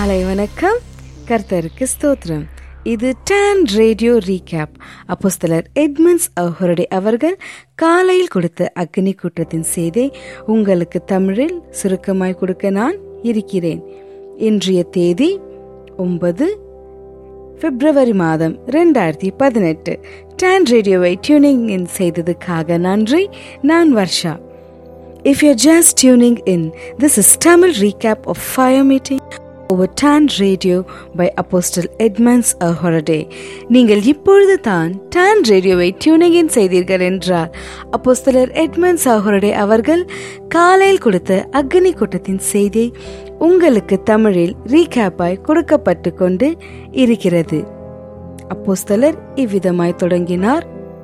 காலை வணக்கம் கர்த்தருக்கு ஸ்தோத்திரம் இது டான் ரேடியோ ரீகேப் அப்போஸ்தலர் எட்மண்ட்ஸ் அவருடைய அவர்கள் காலையில் கொடுத்த அக்னி கூட்டத்தின் செய்தி உங்களுக்கு தமிழில் சுருக்கமாய் கொடுக்க நான் இருக்கிறேன் இன்றைய தேதி ஒன்பது பிப்ரவரி மாதம் ரெண்டாயிரத்தி பதினெட்டு டான் ரேடியோவை டியூனிங் இன் செய்ததுக்காக நன்றி நான் Varsha If you're just tuning in, this is Tamil recap of Fire Meeting over Tan Radio by Apostle Edmonds Ahorade. நீங்கள் இப்பொழுது தான் டான் ரேடியோவை டியூனிங் இன் செய்தீர்கள் என்றால் அப்போஸ்தலர் எட்மண்ட்ஸ் அஹோரடே அவர்கள் காலையில் கொடுத்த அக்னி கூட்டத்தின் செய்தி உங்களுக்கு தமிழில் ரீகேப்பாய் கொடுக்கப்பட்டு கொண்டு இருக்கிறது அப்போஸ்தலர் இவ்விதமாய் தொடங்கினார்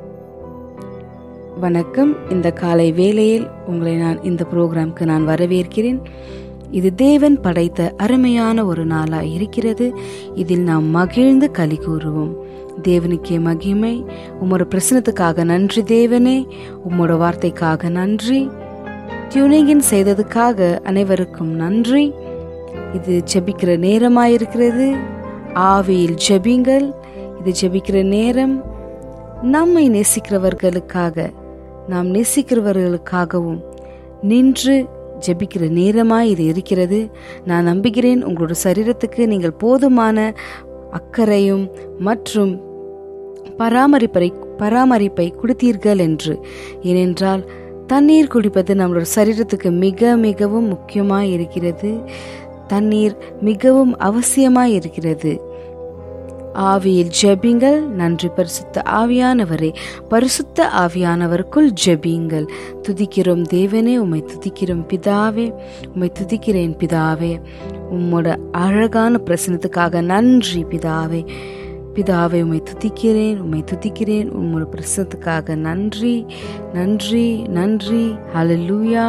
வணக்கம் இந்த காலை வேளையில் உங்களை நான் இந்த ப்ரோக்ராம்க்கு நான் வரவேற்கிறேன் இது தேவன் படைத்த அருமையான ஒரு நாளாய் இருக்கிறது இதில் நாம் மகிழ்ந்து களி கூறுவோம் தேவனுக்கே மகிமை உம்மோட பிரசனத்துக்காக நன்றி தேவனே உம்மோட வார்த்தைக்காக நன்றி டியூனிங்கின் செய்ததுக்காக அனைவருக்கும் நன்றி இது ஜெபிக்கிற நேரமாயிருக்கிறது ஆவியில் ஜெபிங்கள் இது ஜெபிக்கிற நேரம் நம்மை நேசிக்கிறவர்களுக்காக நாம் நேசிக்கிறவர்களுக்காகவும் நின்று ஜெபிக்கிற நேரமாய் இது இருக்கிறது நான் நம்புகிறேன் உங்களோட சரீரத்துக்கு நீங்கள் போதுமான அக்கறையும் மற்றும் பராமரிப்பை பராமரிப்பை கொடுத்தீர்கள் என்று ஏனென்றால் தண்ணீர் குடிப்பது நம்மளோட சரீரத்துக்கு மிக மிகவும் முக்கியமாய் இருக்கிறது தண்ணீர் மிகவும் அவசியமாய் இருக்கிறது ஆவியில் ஜெபிங்கள் நன்றி பரிசுத்த ஆவியானவரே பரிசுத்த ஆவியானவருக்குள் ஜெபிங்கள் துதிக்கிறோம் தேவனே உம்மை துதிக்கிறோம் பிதாவே உம்மை துதிக்கிறேன் பிதாவே உம்மோட அழகான பிரசனத்துக்காக நன்றி பிதாவே பிதாவை உம்மை துதிக்கிறேன் உம்மை துதிக்கிறேன் உம்மோட பிரசனத்துக்காக நன்றி நன்றி நன்றி ஹalleluya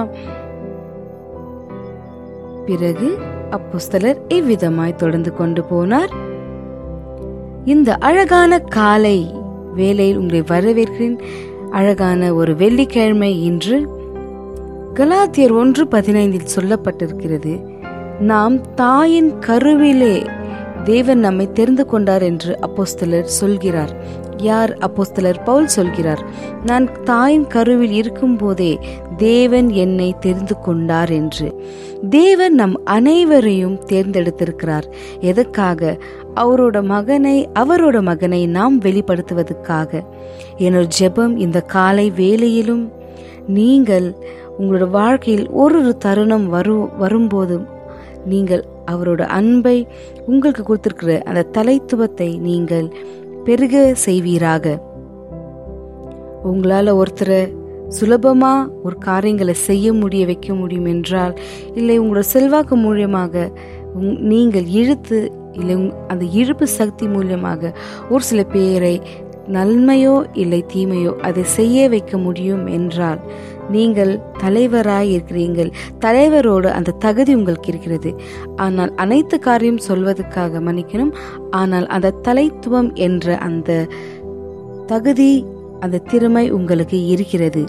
பிறகு அப்போஸ்தலர் இவ்விதமாய் தொடர்ந்து கொண்டு போனார் இந்த அழகான காலை வேலையில் உங்களை வரவேற்கிறேன் அழகான ஒரு வெள்ளிக்கிழமை இன்று கலாத்தியர் ஒன்று பதினைந்தில் சொல்லப்பட்டிருக்கிறது நாம் தாயின் கருவிலே தேவன் நம்மை தெரிந்து கொண்டார் என்று அப்போஸ்தலர் சொல்கிறார் யார் அப்போஸ்தலர் பவுல் சொல்கிறார் நான் தாயின் கருவில் இருக்கும் போதே தேவன் என்னை தெரிந்து கொண்டார் என்று தேவன் நம் அனைவரையும் தேர்ந்தெடுத்திருக்கிறார் எதற்காக அவரோட மகனை அவரோட மகனை நாம் வெளிப்படுத்துவதற்காக என்னோட ஜெபம் இந்த காலை வேளையிலும் நீங்கள் உங்களோட வாழ்க்கையில் ஒரு ஒரு தருணம் வரும் வரும்போதும் நீங்கள் அவரோட அன்பை உங்களுக்கு கொடுத்திருக்கிற அந்த தலைத்துவத்தை நீங்கள் பெருக செய்வீராக உங்களால் ஒருத்தரை சுலபமா ஒரு காரியங்களை செய்ய முடிய வைக்க முடியும் என்றால் இல்லை உங்களோட செல்வாக்கு மூலியமாக நீங்கள் இழுத்து இல்லை அந்த இழுப்பு சக்தி மூலியமாக ஒரு சில பேரை நன்மையோ இல்லை தீமையோ அதை செய்ய வைக்க முடியும் என்றால் நீங்கள் தலைவராய் இருக்கிறீர்கள் தலைவரோடு அந்த தகுதி உங்களுக்கு இருக்கிறது ஆனால் அனைத்து காரியம் சொல்வதற்காக மன்னிக்கணும் ஆனால் அந்த தலைத்துவம் என்ற அந்த தகுதி அந்த திறமை உங்களுக்கு இருக்கிறது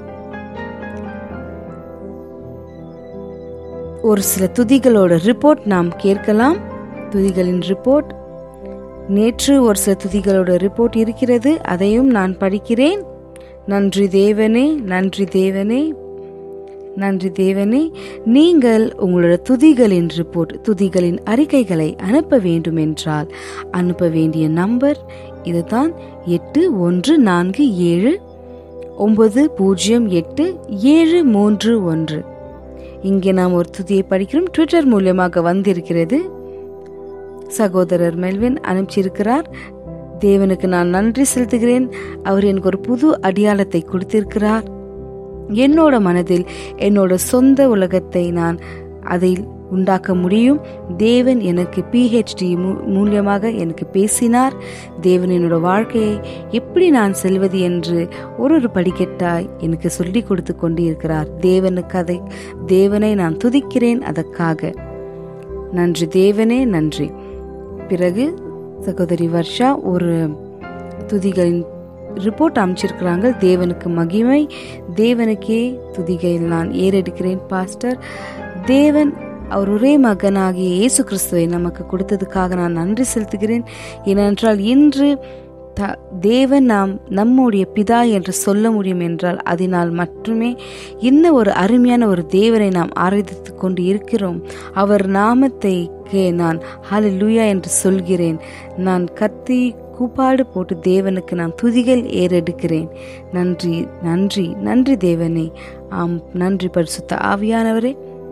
ஒரு சில துதிகளோட ரிப்போர்ட் நாம் கேட்கலாம் துதிகளின் ரிப்போர்ட் நேற்று ஒரு சில துதிகளோட ரிப்போர்ட் இருக்கிறது அதையும் நான் படிக்கிறேன் நன்றி தேவனே நன்றி தேவனே நன்றி தேவனே நீங்கள் உங்களோட துதிகளின் ரிப்போர்ட் துதிகளின் அறிக்கைகளை அனுப்ப வேண்டும் என்றால் அனுப்ப வேண்டிய நம்பர் இதுதான் எட்டு ஒன்று நான்கு ஏழு ஒன்பது பூஜ்ஜியம் எட்டு ஏழு மூன்று ஒன்று இங்கே நாம் ஒரு துதியை படிக்கிறோம் ட்விட்டர் மூலியமாக வந்திருக்கிறது சகோதரர் மெல்வின் அனுப்பிச்சிருக்கிறார் தேவனுக்கு நான் நன்றி செலுத்துகிறேன் அவர் எனக்கு ஒரு புது அடையாளத்தை கொடுத்திருக்கிறார் என்னோட மனதில் என்னோட சொந்த உலகத்தை நான் அதில் உண்டாக்க முடியும் தேவன் எனக்கு பிஹெச்டி மூலியமாக எனக்கு பேசினார் தேவன் என்னோட வாழ்க்கையை எப்படி நான் செல்வது என்று ஒரு ஒரு படிக்கட்டாய் எனக்கு சொல்லி கொடுத்து கொண்டு இருக்கிறார் தேவனுக்கு அதை தேவனை நான் துதிக்கிறேன் அதற்காக நன்றி தேவனே நன்றி பிறகு சகோதரி வர்ஷா ஒரு துதிகளின் ரிப்போர்ட் அமைச்சிருக்கிறாங்க தேவனுக்கு மகிமை தேவனுக்கே துதிகையில் நான் ஏறெடுக்கிறேன் பாஸ்டர் தேவன் அவர் ஒரே மகனாகிய இயேசு கிறிஸ்துவை நமக்கு கொடுத்ததுக்காக நான் நன்றி செலுத்துகிறேன் ஏனென்றால் இன்று த தேவன் நாம் நம்முடைய பிதா என்று சொல்ல முடியும் என்றால் அதனால் மட்டுமே இன்ன ஒரு அருமையான ஒரு தேவனை நாம் ஆராய்த்து கொண்டு இருக்கிறோம் அவர் நாமத்தை நான் ஹalleluya என்று சொல்கிறேன் நான் கத்தி கூப்பாடு போட்டு தேவனுக்கு நான் துதிகள் ஏறெடுக்கிறேன் நன்றி நன்றி நன்றி தேவனே ஆம் நன்றி பரிசுத்த ஆவியானவரே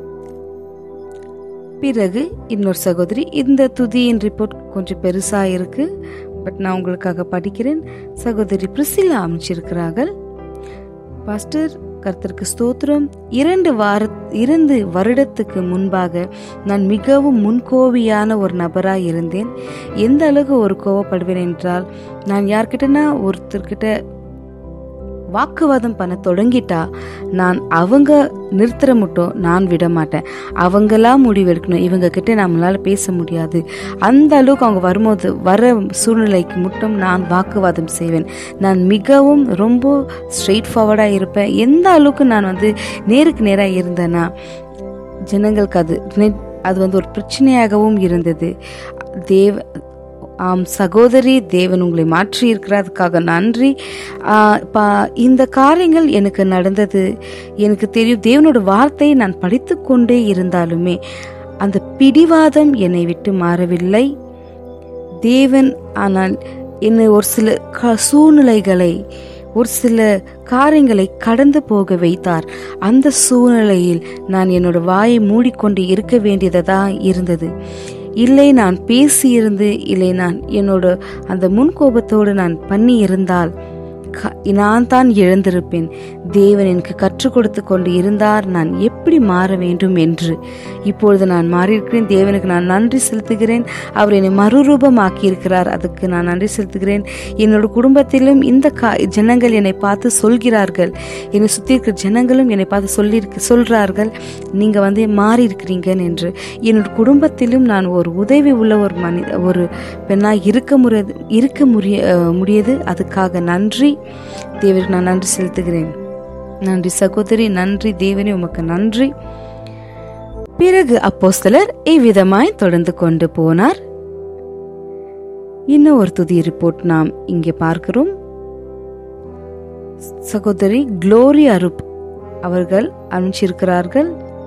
பிறகு இன்னொரு சகோதரி இந்த துதியின் ரிப்போர்ட் கொஞ்சம் பெருசா இருக்கு பட் நான் உங்களுக்காக படிக்கிறேன் சகோதரி பிரிசிலா அமைச்சிருக்கிறார்கள் பாஸ்டர் கர்த்தருக்கு ஸ்தோத்திரம் இரண்டு வார இரண்டு வருடத்துக்கு முன்பாக நான் மிகவும் முன்கோபியான ஒரு நபராக இருந்தேன் எந்த அளவுக்கு ஒரு கோவப்படுவேன் என்றால் நான் யார்கிட்டனா ஒருத்தர்கிட்ட வாக்குவாதம் பண்ண தொடங்கிட்டா நான் அவங்க நிறுத்துற மட்டும் நான் விட மாட்டேன் அவங்களா முடிவெடுக்கணும் இவங்க கிட்ட நம்மளால பேச முடியாது அந்த அளவுக்கு அவங்க வரும்போது வர சூழ்நிலைக்கு மட்டும் நான் வாக்குவாதம் செய்வேன் நான் மிகவும் ரொம்ப ஸ்ட்ரெயிட் ஃபார்வர்டாக இருப்பேன் எந்த அளவுக்கு நான் வந்து நேருக்கு நேராக இருந்தேன்னா ஜனங்களுக்கு அது நெட் அது வந்து ஒரு பிரச்சனையாகவும் இருந்தது தேவ ஆம் சகோதரி தேவன் உங்களை மாற்றி இருக்கிறதுக்காக நன்றி இந்த காரியங்கள் எனக்கு நடந்தது எனக்கு தெரியும் தேவனோட வார்த்தையை நான் படித்து கொண்டே இருந்தாலுமே அந்த பிடிவாதம் என்னை விட்டு மாறவில்லை தேவன் ஆனால் என்னை ஒரு சில சூழ்நிலைகளை ஒரு சில காரியங்களை கடந்து போக வைத்தார் அந்த சூழ்நிலையில் நான் என்னோட வாயை மூடிக்கொண்டு இருக்க வேண்டியதா இருந்தது இல்லை நான் பேசியிருந்து இல்லை நான் என்னோட அந்த முன்கோபத்தோடு நான் பண்ணி இருந்தால் நான் தான் இழந்திருப்பேன் தேவன் எனக்கு கற்றுக் கொடுத்து கொண்டு இருந்தார் நான் எப்படி மாற வேண்டும் என்று இப்பொழுது நான் மாறியிருக்கிறேன் தேவனுக்கு நான் நன்றி செலுத்துகிறேன் அவர் என்னை மறுரூபமாக்கி இருக்கிறார் அதுக்கு நான் நன்றி செலுத்துகிறேன் என்னோட குடும்பத்திலும் இந்த கா ஜனங்கள் என்னை பார்த்து சொல்கிறார்கள் என்னை சுற்றி இருக்கிற ஜனங்களும் என்னை பார்த்து சொல்லி சொல்றார்கள் நீங்க வந்து மாறி இருக்கிறீங்கன்னு என்று என்னோட குடும்பத்திலும் நான் ஒரு உதவி உள்ள ஒரு மனித ஒரு பெண்ணாக இருக்க முறை இருக்க முடிய முடியது அதுக்காக நன்றி தேவருக்கு நான் நன்றி செலுத்துகிறேன் நன்றி சகோதரி நன்றி தேவனே உமக்கு நன்றி பிறகு அப்போஸ்தலர் இவ்விதமாய் தொடர்ந்து கொண்டு போனார் இன்னும் ஒரு துதி ரிப்போர்ட் நாம் இங்கே பார்க்கிறோம் சகோதரி குளோரி அருப் அவர்கள் அனுப்பிச்சிருக்கிறார்கள்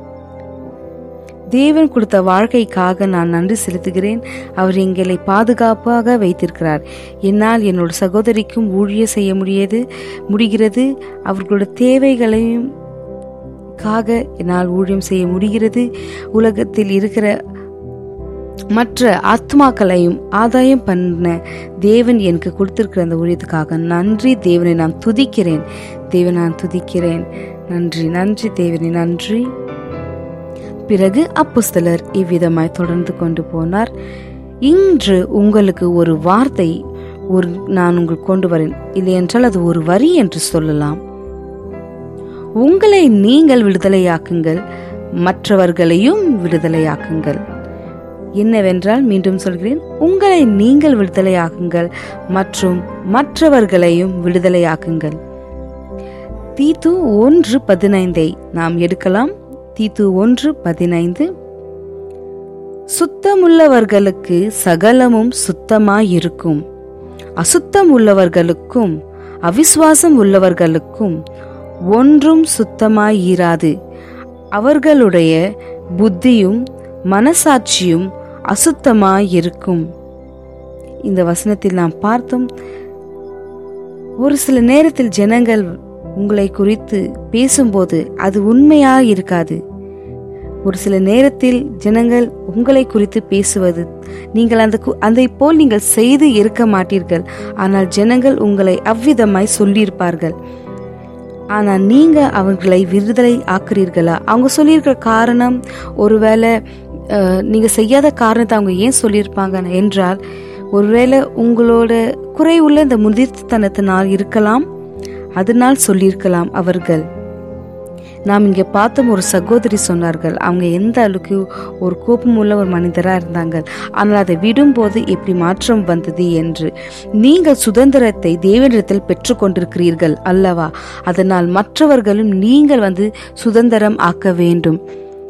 தேவன் கொடுத்த வாழ்க்கைக்காக நான் நன்றி செலுத்துகிறேன் அவர் எங்களை பாதுகாப்பாக வைத்திருக்கிறார் என்னால் என்னோட சகோதரிக்கும் ஊழிய செய்ய முடியது முடிகிறது அவர்களோட தேவைகளையும் காக என்னால் ஊழியம் செய்ய முடிகிறது உலகத்தில் இருக்கிற மற்ற ஆத்மாக்களையும் ஆதாயம் பண்ண தேவன் எனக்கு கொடுத்திருக்கிற அந்த ஊழியத்துக்காக நன்றி தேவனை நான் துதிக்கிறேன் தேவனை நான் துதிக்கிறேன் நன்றி நன்றி தேவனை நன்றி பிறகு அப்புஸ்தலர் இவ்விதமாய் தொடர்ந்து கொண்டு போனார் இன்று உங்களுக்கு ஒரு வார்த்தை ஒரு நான் உங்களுக்கு கொண்டு வரேன் இல்லை என்றால் அது ஒரு வரி என்று சொல்லலாம் உங்களை நீங்கள் விடுதலையாக்குங்கள் மற்றவர்களையும் விடுதலையாக்குங்கள் என்னவென்றால் மீண்டும் சொல்கிறேன் உங்களை நீங்கள் விடுதலையாக்குங்கள் மற்றும் மற்றவர்களையும் விடுதலையாக்குங்கள் தீத்து ஒன்று பதினைந்தை நாம் எடுக்கலாம் தீத்து ஒன்று பதினைந்து சுத்தமுள்ளவர்களுக்கு சகலமும் சுத்தமாயிருக்கும் அசுத்தம் உள்ளவர்களுக்கும் அவிசுவாசம் உள்ளவர்களுக்கும் ஒன்றும் சுத்தமாயிராது அவர்களுடைய புத்தியும் மனசாட்சியும் அசுத்தமாயிருக்கும் இந்த வசனத்தில் நாம் பார்த்தோம் ஒரு சில நேரத்தில் ஜனங்கள் உங்களை குறித்து பேசும்போது அது உண்மையா இருக்காது ஒரு சில நேரத்தில் ஜனங்கள் உங்களை குறித்து பேசுவது நீங்கள் அந்த அதை போல் நீங்கள் செய்து இருக்க மாட்டீர்கள் ஆனால் ஜனங்கள் உங்களை அவ்விதமாய் சொல்லியிருப்பார்கள் ஆனால் நீங்க அவர்களை விடுதலை ஆக்குறீர்களா அவங்க சொல்லியிருக்கிற காரணம் ஒருவேளை நீங்க செய்யாத காரணத்தை அவங்க ஏன் சொல்லியிருப்பாங்க என்றால் ஒருவேளை உங்களோட குறை உள்ள இந்த முதிர்த்தனத்தினால் இருக்கலாம் அதனால் சொல்லியிருக்கலாம் அவர்கள் நாம் இங்கே பார்த்தோம் ஒரு சகோதரி சொன்னார்கள் அவங்க எந்த அளவுக்கு ஒரு கோபமுள்ள ஒரு மனிதராக இருந்தாங்க ஆனால் அதை விடும்போது எப்படி மாற்றம் வந்தது என்று நீங்கள் சுதந்திரத்தை தேவனிடத்தில் பெற்றுக்கொண்டிருக்கிறீர்கள் அல்லவா அதனால் மற்றவர்களும் நீங்கள் வந்து சுதந்திரம் ஆக்க வேண்டும்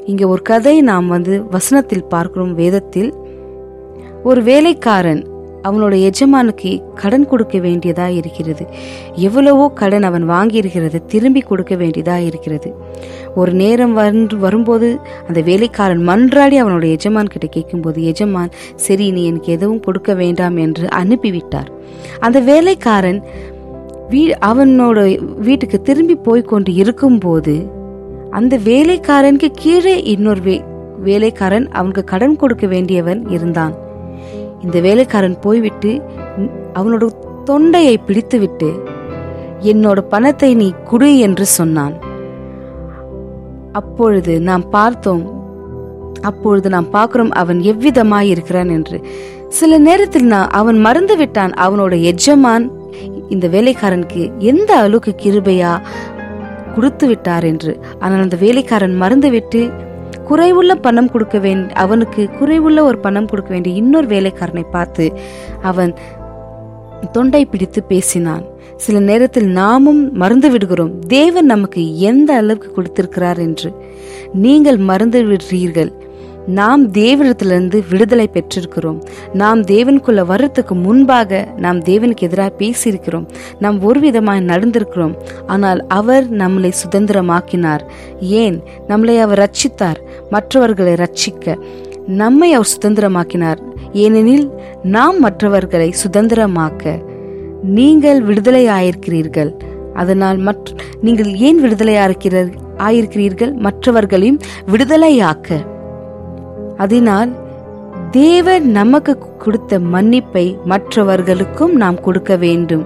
இங்க ஒரு கதை நாம் வந்து வசனத்தில் பார்க்கிறோம் வேதத்தில் ஒரு வேலைக்காரன் அவனோட எஜமானுக்கு கடன் கொடுக்க வேண்டியதா இருக்கிறது எவ்வளவோ கடன் அவன் வாங்கி இருக்கிறது திரும்பி கொடுக்க வேண்டியதா இருக்கிறது ஒரு நேரம் வந்து வரும்போது அந்த வேலைக்காரன் மன்றாடி அவனோட எஜமான் கிட்ட கேட்கும்போது எஜமான் சரி நீ எனக்கு எதுவும் கொடுக்க வேண்டாம் என்று அனுப்பிவிட்டார் அந்த வேலைக்காரன் வீ அவனோட வீட்டுக்கு திரும்பி போய் கொண்டு இருக்கும்போது அந்த வேலைக்காரனுக்கு கீழே இன்னொரு வே வேலைக்காரன் அவனுக்கு கடன் கொடுக்க வேண்டியவன் இருந்தான் இந்த வேலைக்காரன் போய்விட்டு அவனோட தொண்டையை பிடித்துவிட்டு என்னோட பணத்தை நீ குடு என்று சொன்னான் அப்பொழுது நாம் பார்த்தோம் அப்பொழுது நாம் பார்க்கிறோம் அவன் எவ்விதமாய் இருக்கிறான் என்று சில நேரத்தில் நான் அவன் மறந்து விட்டான் அவனோட எஜமான் இந்த வேலைக்காரனுக்கு எந்த அளவுக்கு கிருபையா கொடுத்து விட்டார் என்று ஆனால் அந்த வேலைக்காரன் மறந்துவிட்டு குறைவுள்ள பணம் கொடுக்க வேண்டிய அவனுக்கு குறைவுள்ள ஒரு பணம் கொடுக்க வேண்டிய இன்னொரு வேலைக்காரனை பார்த்து அவன் தொண்டை பிடித்து பேசினான் சில நேரத்தில் நாமும் மறந்து விடுகிறோம் தேவன் நமக்கு எந்த அளவுக்கு கொடுத்திருக்கிறார் என்று நீங்கள் மறந்து விடுறீர்கள் நாம் தேவனிடத்திலிருந்து விடுதலை பெற்றிருக்கிறோம் நாம் தேவனுக்குள்ள வர்றதுக்கு முன்பாக நாம் தேவனுக்கு எதிராக பேசியிருக்கிறோம் நாம் ஒரு விதமாய் நடந்திருக்கிறோம் ஆனால் அவர் நம்மளை சுதந்திரமாக்கினார் ஏன் நம்மளை அவர் ரட்சித்தார் மற்றவர்களை ரட்சிக்க நம்மை அவர் சுதந்திரமாக்கினார் ஏனெனில் நாம் மற்றவர்களை சுதந்திரமாக்க நீங்கள் விடுதலை ஆயிருக்கிறீர்கள் அதனால் மற்ற நீங்கள் ஏன் விடுதலை ஆயிருக்கிறீர்கள் மற்றவர்களையும் விடுதலையாக்க அதனால் தேவன் நமக்கு கொடுத்த மன்னிப்பை மற்றவர்களுக்கும் நாம் கொடுக்க வேண்டும்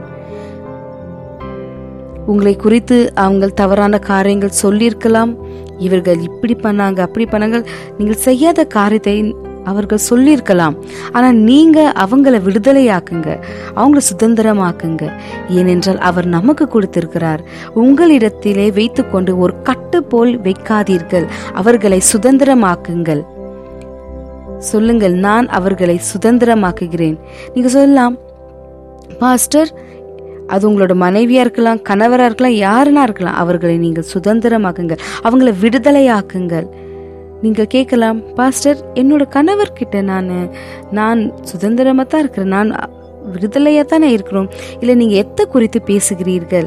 உங்களை குறித்து அவங்க தவறான காரியங்கள் சொல்லியிருக்கலாம் இவர்கள் இப்படி பண்ணாங்க அப்படி பண்ணாங்க நீங்கள் செய்யாத காரியத்தை அவர்கள் சொல்லியிருக்கலாம் ஆனா நீங்க அவங்கள விடுதலையாக்குங்க அவங்கள சுதந்திரமாக்குங்க ஏனென்றால் அவர் நமக்கு கொடுத்திருக்கிறார் உங்களிடத்திலே வைத்துக்கொண்டு ஒரு கட்டு போல் வைக்காதீர்கள் அவர்களை சுதந்திரமாக்குங்கள் சொல்லுங்கள் நான் அவர்களை சுதந்திரமாக்குகிறேன் நீங்க சொல்லலாம் பாஸ்டர் அது உங்களோட மனைவியா இருக்கலாம் கணவரா இருக்கலாம் யாருனா இருக்கலாம் அவர்களை நீங்கள் சுதந்திரமாக்குங்கள் அவங்கள விடுதலையாக்குங்கள் நீங்க கேட்கலாம் பாஸ்டர் என்னோட கணவர்கிட்ட நான் நான் சுதந்திரமா தான் இருக்கிறேன் நான் விடுதலையா தானே இருக்கிறோம் இல்ல நீங்க எத்த குறித்து பேசுகிறீர்கள்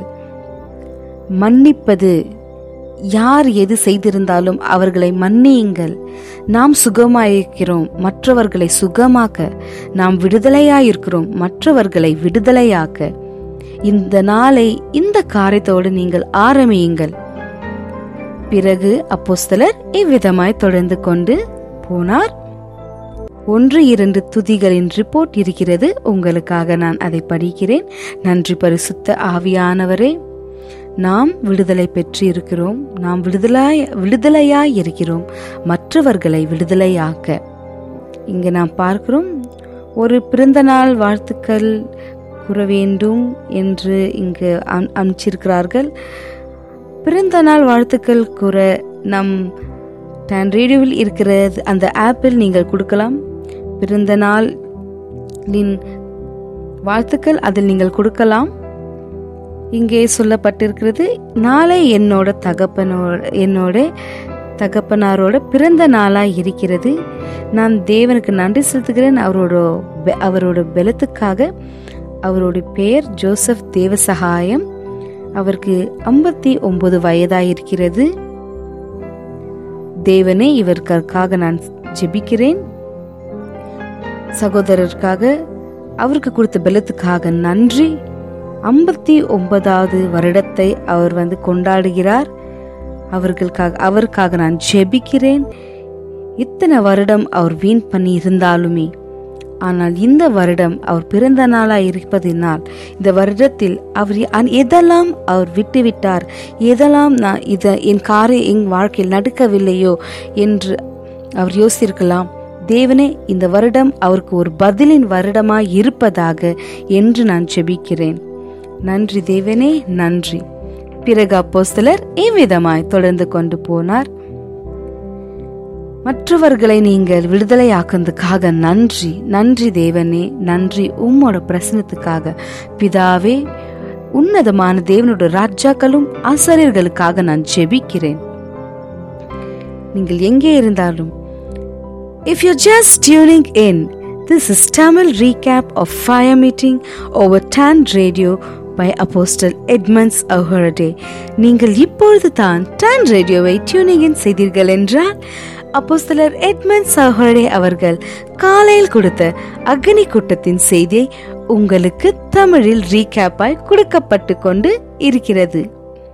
மன்னிப்பது யார் எது செய்திருந்தாலும் அவர்களை மன்னியுங்கள் நாம் சுகமாயிருக்கிறோம் மற்றவர்களை சுகமாக்க நாம் விடுதலையாயிருக்கிறோம் மற்றவர்களை விடுதலையாக்க இந்த நாளை இந்த காரியத்தோடு நீங்கள் ஆரம்பியுங்கள் பிறகு அப்போஸ்தலர் இவ்விதமாய் தொடர்ந்து கொண்டு போனார் ஒன்று இரண்டு துதிகளின் ரிப்போர்ட் இருக்கிறது உங்களுக்காக நான் அதை படிக்கிறேன் நன்றி பரிசுத்த ஆவியானவரே நாம் விடுதலை பெற்று இருக்கிறோம் நாம் விடுதலாய் விடுதலையாய் இருக்கிறோம் மற்றவர்களை விடுதலையாக்க இங்க நாம் பார்க்கிறோம் ஒரு பிறந்த நாள் வாழ்த்துக்கள் கூற வேண்டும் என்று இங்கு அனுப்பிச்சிருக்கிறார்கள் பிறந்த நாள் வாழ்த்துக்கள் கூற நம் டான் ரேடியோவில் இருக்கிற அந்த ஆப்பில் நீங்கள் கொடுக்கலாம் பிறந்த நாளின் வாழ்த்துக்கள் அதில் நீங்கள் கொடுக்கலாம் இங்கே சொல்லப்பட்டிருக்கிறது நாளை என்னோட தகப்பனோட என்னோட தகப்பனாரோட பிறந்த நாளாய் இருக்கிறது நான் தேவனுக்கு நன்றி செலுத்துகிறேன் அவரோட அவரோட பலத்துக்காக அவருடைய பெயர் ஜோசப் தேவசகாயம் அவருக்கு ஐம்பத்தி ஒன்பது வயதாயிருக்கிறது தேவனே இவருக்காக நான் ஜெபிக்கிறேன் சகோதரருக்காக அவருக்கு கொடுத்த பலத்துக்காக நன்றி ஐம்பத்தி ஒன்பதாவது வருடத்தை அவர் வந்து கொண்டாடுகிறார் அவர்களுக்காக அவருக்காக நான் ஜெபிக்கிறேன் இத்தனை வருடம் அவர் வீண் பண்ணி இருந்தாலுமே ஆனால் இந்த வருடம் அவர் பிறந்த நாளாய் இருப்பதினால் இந்த வருடத்தில் அவர் எதெல்லாம் அவர் விட்டுவிட்டார் எதெல்லாம் நான் இத என் காரை என் வாழ்க்கையில் நடக்கவில்லையோ என்று அவர் யோசித்திருக்கலாம் தேவனே இந்த வருடம் அவருக்கு ஒரு பதிலின் வருடமாய் இருப்பதாக என்று நான் ஜெபிக்கிறேன் நன்றி தேவனே நன்றி பிறகு அப்போஸ்தலர் இவ்விதமாய் தொடர்ந்து கொண்டு போனார் மற்றவர்களை நீங்கள் விடுதலையாக்குறதுக்காக நன்றி நன்றி தேவனே நன்றி உம்மோட பிரசனத்துக்காக பிதாவே உன்னதமான தேவனோட ராஜாக்களும் ஆசிரியர்களுக்காக நான் ஜெபிக்கிறேன் நீங்கள் எங்கே இருந்தாலும் if you just tuning in this is Tamil recap of fire meeting over Dawn radio by apostle Edmunds அஹரடே நீங்கள் இப்பொழுது தான் டான் ரேடியோவை டியூனிங் இன் செய்தீர்கள் என்றால் அப்போஸ்தலர் எட்மண்ட் சஹரடே அவர்கள் காலையில் கொடுத்த அக்னி கூட்டத்தின் செய்தியை உங்களுக்கு தமிழில் ரீகேப்பாய் கொடுக்கப்பட்டு கொண்டு இருக்கிறது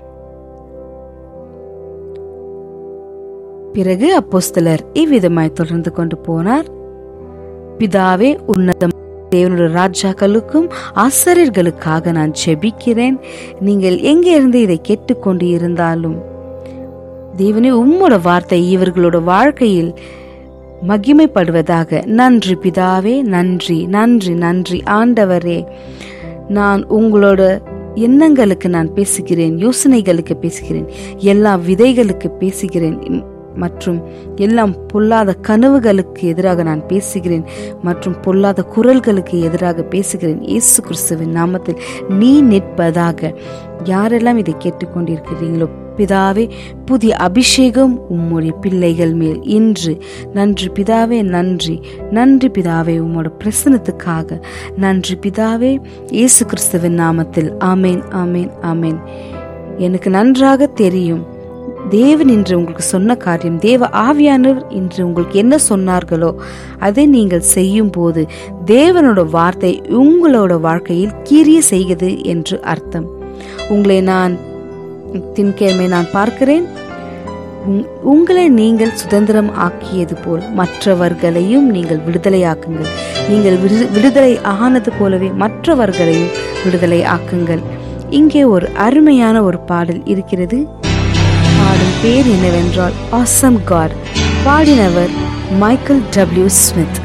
பிறகு அப்போஸ்தலர் இவ்விதமாய் தொடர்ந்து கொண்டு போனார் பிதாவே உன்னதம் தேவனுடைய ராஜாக்களுக்கும் ஆசிரியர்களுக்காக நான் ஜெபிக்கிறேன் நீங்கள் எங்கே இருந்து இதை கேட்டுக்கொண்டு இருந்தாலும் தேவனே உம்மோட வார்த்தை இவர்களோட வாழ்க்கையில் மகிமைப்படுவதாக நன்றி பிதாவே நன்றி நன்றி நன்றி ஆண்டவரே நான் உங்களோட எண்ணங்களுக்கு நான் பேசுகிறேன் யோசனைகளுக்கு பேசுகிறேன் எல்லா விதைகளுக்கு பேசுகிறேன் மற்றும் எல்லாம் பொல்லாத கனவுகளுக்கு எதிராக நான் பேசுகிறேன் மற்றும் பொல்லாத குரல்களுக்கு எதிராக பேசுகிறேன் இயேசு கிறிஸ்துவின் நாமத்தில் நீ நிற்பதாக யாரெல்லாம் இதை கேட்டுக்கொண்டிருக்கிறீங்களோ பிதாவே புதிய அபிஷேகம் உம்முடைய பிள்ளைகள் மேல் இன்று நன்றி பிதாவே நன்றி நன்றி பிதாவே உம்மோட பிரசனத்துக்காக நன்றி பிதாவே இயேசு கிறிஸ்துவின் நாமத்தில் ஆமேன் ஆமேன் ஆமேன் எனக்கு நன்றாக தெரியும் தேவன் இன்று உங்களுக்கு சொன்ன காரியம் தேவ ஆவியானவர் இன்று உங்களுக்கு என்ன சொன்னார்களோ அதை நீங்கள் செய்யும் போது தேவனோட வார்த்தை உங்களோட வாழ்க்கையில் கிரிய செய்கிறது என்று அர்த்தம் உங்களை நான் தின்கிழமை நான் பார்க்கிறேன் உங்களை நீங்கள் சுதந்திரம் ஆக்கியது போல் மற்றவர்களையும் நீங்கள் விடுதலையாக்குங்கள் நீங்கள் விடுதலை ஆனது போலவே மற்றவர்களையும் விடுதலை ஆக்குங்கள் இங்கே ஒரு அருமையான ஒரு பாடல் இருக்கிறது பாடும் பேர் என்னவென்றால் ஆசம் காட் பாடினவர் Michael W Smith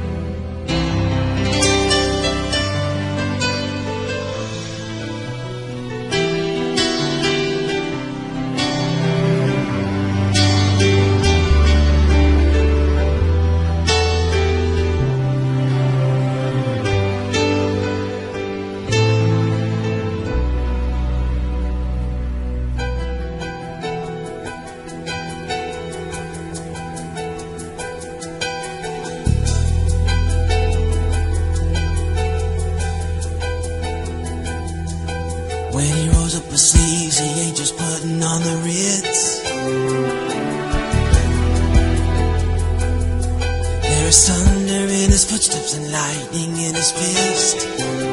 When he rolls up his sleeves, he ain't just putting on the Ritz. There is thunder in his footsteps and lightning in his fist.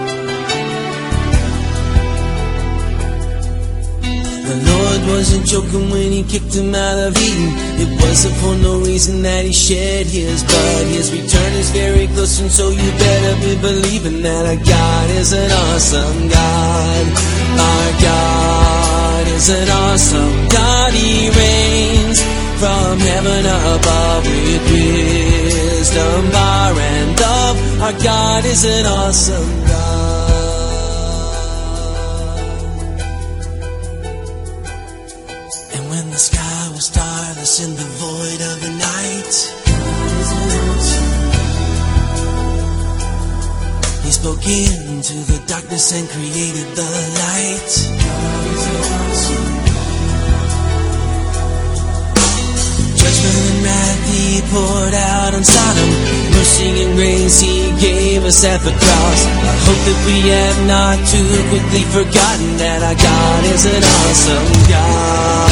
The Lord wasn't joking when he kicked him out of Eden. It wasn't for no reason that he shed his blood. His return is very close, and so you better be believing that our God is an awesome God. Our God is an awesome God. He reigns from heaven above with wisdom, power, and love. Our God is an awesome God. And when the sky was starless in the void of the night, He spoke into the darkness and created the light. Judgment and wrath He poured out on Sodom. Mercy and grace He gave us at the cross. I hope that we have not too quickly forgotten that our God is an awesome God.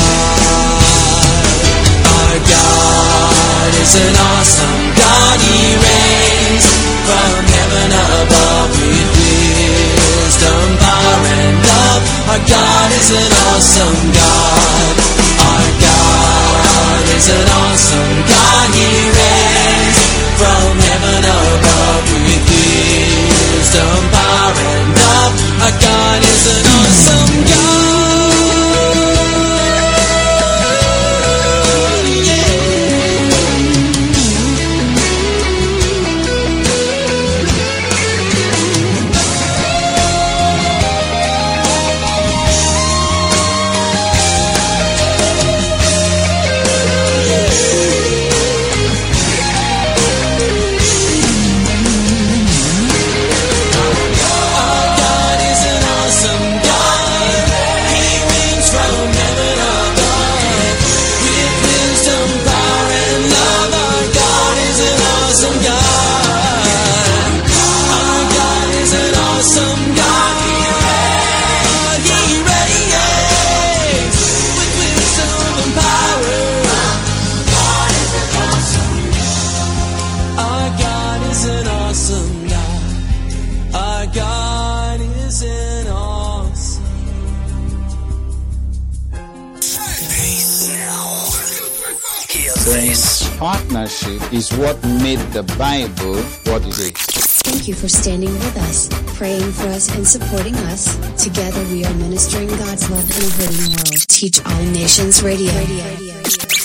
Our God is an awesome God. He reigns from heaven above with wisdom, power, and love. Our God is an awesome God. Our God is an awesome God. He reigns from heaven above with wisdom, power, and love. Our God is an awesome God. grace. Partnership is what made the Bible what it is. Thank you for standing with us, praying for us, and supporting us. Together we are ministering God's love in a hurting world. Teach All Nations Radio.